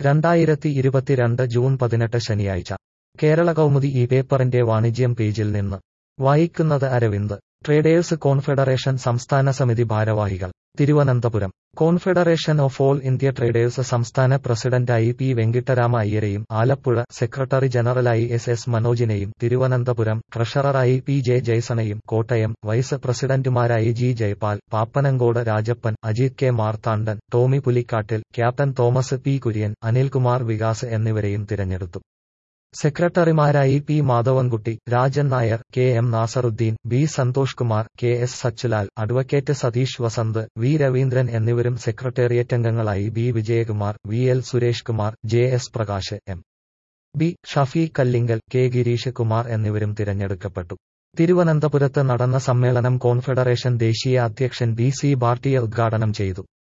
രണ്ടായിരത്തി ഇരുപത്തിരണ്ട് ജൂൺ പതിനെട്ട് ശനിയാഴ്ച കേരള കൗമുദി ഈ പേപ്പറിന്റെ വാണിജ്യം പേജിൽ നിന്ന് വായിക്കുന്നത് അരവിന്ദ് ട്രേഡേഴ്സ് കോൺഫെഡറേഷൻ സംസ്ഥാന സമിതി ഭാരവാഹികൾ Thiruvananthapuram confederation of all India traders സംസ്ഥാന പ്രസിഡന്റായി പി വെങ്കിട്ടരാമ അയ്യരെയും ആലപ്പുഴ സെക്രട്ടറി ജനറലായി എസ് എസ് മനോജിനെയും തിരുവനന്തപുരം ട്രഷററായി പി ജെ ജയ്സണയും കോട്ടയം വൈസ് പ്രസിഡന്റുമാരായി G Jaipal Pappanamcode Rajappan Ajith K Marthandan Tomy Pulikkattil captain Thomas P Kurian Anilkumar Vikas എന്നിവരെയും തിരഞ്ഞെടുത്തു സെക്രട്ടറിമാരായി P Madhavankutty Rajan Nair K M Nasaruddin B Santhosh Kumar K S Sachulal advocate Satheesh Vasanth V Raveendran എന്നിവരും സെക്രട്ടേറിയറ്റ് അംഗങ്ങളായി B Vijayakumar V L Suresh Kumar J S Prakash M B Shafeeq Kallingal K Gireesh Kumar എന്നിവരും തിരഞ്ഞെടുക്കപ്പെട്ടു തിരുവനന്തപുരത്ത് നടന്ന സമ്മേളനം കോൺഫെഡറേഷൻ ദേശീയ അധ്യക്ഷൻ ബി സി ബാർട്ടിയ ഉദ്ഘാടനം ചെയ്തു